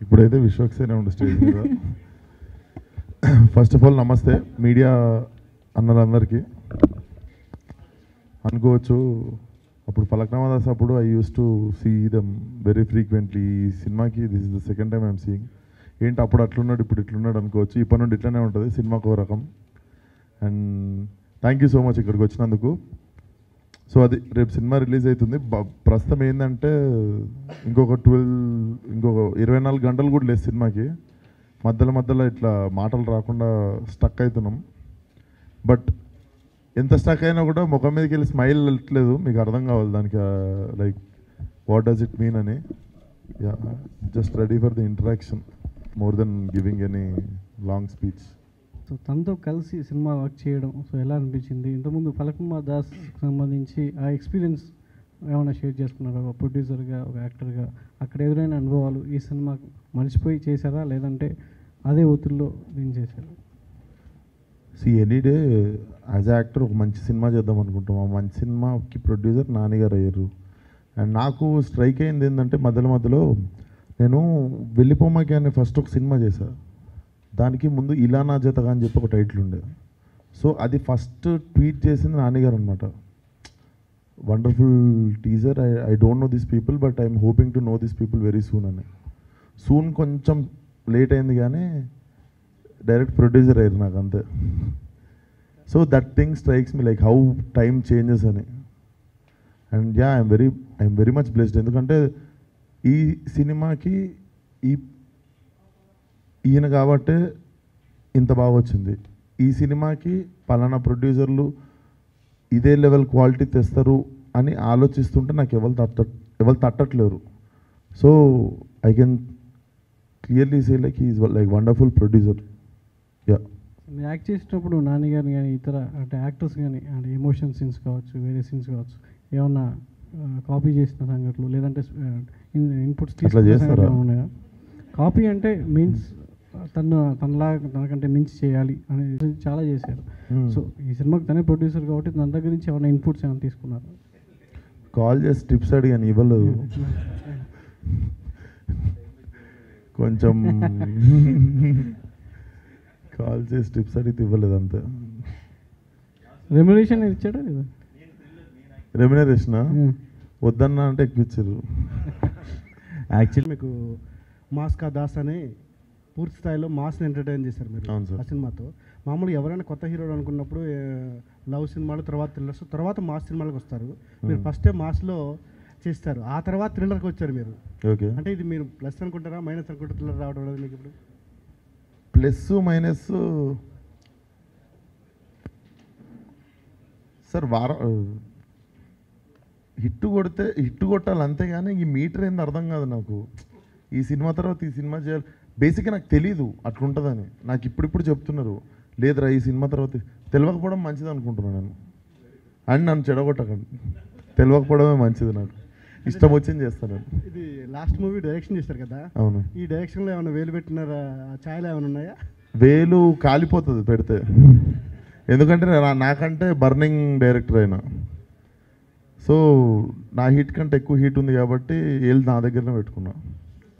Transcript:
ఇప్పుడైతే విశ్వక్సేనే ఉండే స్టేజ్ మీద first of all namaste media అన్నలందరికీ అనుకోవచ్చు అప్పుడు ఫలక్నామా దాస్ అప్పుడు I use to see them very frequently ఈ సినిమాకి this is the second time I'm seeing ఏంటి అప్పుడు అట్లున్నాడు ఇప్పుడు ఇట్లున్నాడు అనుకోవచ్చు ఇప్పటి నుండి ఇట్లనే ఉంటుంది సినిమాకు ఒక రకం and thank you so much ఇక్కడికి వచ్చినందుకు సో అది రేపు సినిమా రిలీజ్ అవుతుంది బ- ప్రస్తుతం ఏంటంటే ఇంకొక ట్వెల్వ్ ఇంకొక ఇరవై నాలుగు గంటలు కూడా లేదు సినిమాకి మధ్యలో మధ్యలో ఇట్లా మాటలు రాకుండా స్టక్ అవుతున్నాం బట్ ఎంత స్టక్ అయినా కూడా ముఖం మీదకి వెళ్ళి స్మైల్ వెళ్ళట్లేదు మీకు అర్థం కావాలి దానికి like what does it mean అని yeah just ready for the interaction more than giving any long speech so తనతో కలిసి సినిమా వర్క్ చేయడం సో ఎలా అనిపించింది ఇంతకుముందు ఫలకుమార్ దాస్ సంబంధించి ఆ ఎక్స్పీరియన్స్ ఏమైనా షేర్ చేసుకున్నారా ఒక ప్రొడ్యూసర్గా ఒక యాక్టర్గా అక్కడ ఎదురైన అనుభవాలు ఈ సినిమా మర్చిపోయి చేశారా లేదంటే అదే ఒత్తిడిలో దీన్ని చేశారు సి ఎనీ డే యాజ్ యాక్టర్ ఒక మంచి సినిమా చేద్దాం అనుకుంటాం ఆ మంచి సినిమాకి ప్రొడ్యూసర్ నాన్నగారు అయ్యారు అండ్ నాకు స్ట్రైక్ అయింది ఏంటంటే మధ్యలో మధ్యలో నేను వెళ్ళిపోమాకి అనే ఫస్ట్ ఒక సినిమా చేశా దానికి ముందు ఇలా నా జతగా అని చెప్పి ఒక టైటిల్ ఉండే సో అది ఫస్ట్ ట్వీట్ చేసింది నాన్నగారు అనమాట wonderful teaser I I don't know this people but I'm hoping to know this people very soon అని సూన్ కొంచెం లేట్ అయింది కానీ డైరెక్ట్ ప్రొడ్యూసర్ అయ్యారు నాకు అంతే so that thing strikes me like how time changes అని and yeah I'm very I'm very much blessed ఎందుకంటే ఈ సినిమాకి ఈ ఈయన కాబట్టే ఇంత బాగా వచ్చింది ఈ సినిమాకి పలానా ప్రొడ్యూసర్లు ఇదే లెవెల్ క్వాలిటీ తెస్తారు అని ఆలోచిస్తుంటే నాకు ఎవరు తట్ట ఎవరు తట్టట్లేరు so I can clearly say like is like wonderful producer yeah మీరు యాక్ట్ చేసేటప్పుడు నాన్నగారిని కానీ ఇతర అంటే యాక్టర్స్ కానీ అంటే ఎమోషన్ సీన్స్ కావచ్చు వేరే సీన్స్ కావచ్చు ఏమన్నా కాపీ చేసిన సంఘటనలు లేదంటే ఇన్పుట్స్ అట్లా చేస్తారా? ఉన్నాయా కాపీ అంటే మీన్స్ తను తనలా తనకంటే మించి చేయాలి అనేది చాలా చేశారు Hmm. సో ఈ సినిమాకి తనే ప్రొడ్యూసర్ కాబట్టి తన దగ్గర నుంచి ఏమైనా ఇన్పుట్స్ ఏమైనా తీసుకున్నారు కాల్ చేసి టిప్స్ అడిగాను ఇవ్వలేదు కొంచెం కాల్ చేసి టిప్స్ అడిగితే ఇవ్వలేదు అంతే రెమ్యులేషన్ ఇచ్చాడా లేదా రెమ్యునరేషన్ Hmm. వద్దన్నా అంటే ఎక్కువ ఇచ్చారు యాక్చువల్లీ మీకు మాస్ కా దాస్ అని పూర్తి స్థాయిలో మాస్ని ఎంటర్టైన్ చేశారు మీరు అవును సార్. ఆ సినిమాతో మామూలుగా ఎవరైనా కొత్త హీరోలు అనుకున్నప్పుడు ఏ, లవ్ సినిమాలు తర్వాత థ్రిల్లర్స్ తర్వాత మాస్ సినిమాలకు వస్తారు మీరు Hmm. ఫస్ట్ టైం మాస్లో చేస్తారు ఆ తర్వాత థ్రిల్లర్కి వచ్చారు మీరు ఓకే అంటే ఇది మీరు ప్లస్ అనుకుంటారా మైనస్ అనుకుంటారా థ్రిల్లర్ రావడం అనేది మీకు ఇప్పుడు ప్లస్ మైనస్ సార్ వారం హిట్ కొడితే హిట్ కొట్టాలి అంతేగాని ఈ మీటర్ ఏంది అర్థం కాదు నాకు ఈ సినిమా తర్వాత ఈ సినిమా చేయాలి బేసిక్గా నాకు తెలీదు అట్లుంటుందని నాకు ఇప్పుడిప్పుడు చెప్తున్నారు లేదురా ఈ సినిమా తర్వాత తెలియకపోవడం మంచిది అనుకుంటున్నాను నేను అండ్ నన్ను చెడగొట్టకండి తెలియకపోవడమే మంచిది నాకు ఇష్టం వచ్చింది చేస్తాను నేను ఇది లాస్ట్ మూవీ డైరెక్షన్ చేశారు కదా అవును ఈ డైరెక్షన్లో ఏమైనా వేలు పెట్టినారా ఆ ఛాయలు ఏమైనా ఉన్నాయా వేలు కాలిపోతుంది పెడితే ఎందుకంటే నా- నాకంటే బర్నింగ్ డైరెక్టర్ అయినా సో నా హీట్ కంటే ఎక్కువ హీట్ ఉంది కాబట్టి వేలు నా దగ్గరనే పెట్టుకున్నా